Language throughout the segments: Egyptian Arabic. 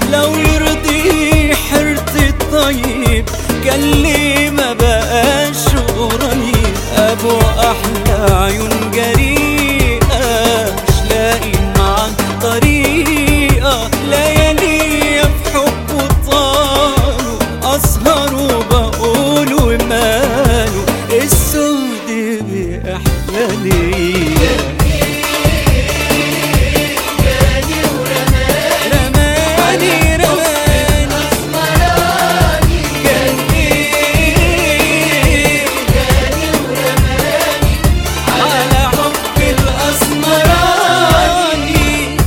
لو يرضي حرتي الطيب قال لي ما بقاش قريب ابو احلى عيون جريئه مش لاقي معاك طريقه ليالي في حبه طالوا اسهر وبقول وماله السود باحلى ليا رماني رماني كان ايه على حب الاسمراني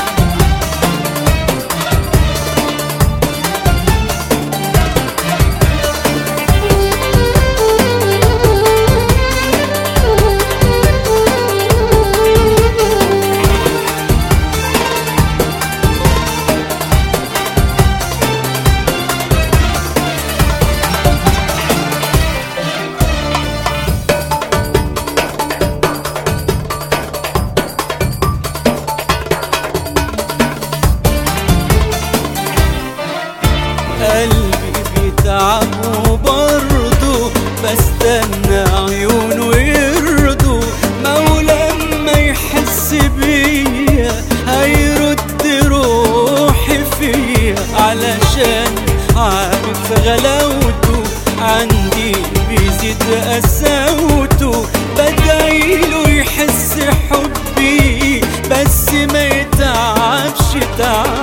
قلبي بيتعب وبرضه بستنى عيونه يرضوا مولا ما يحس بيا هيرد روحي فيا علشان عارف غلاوته عندي بيزيد قساوته بدعيله يحس حبي بس ما يتعبش تعب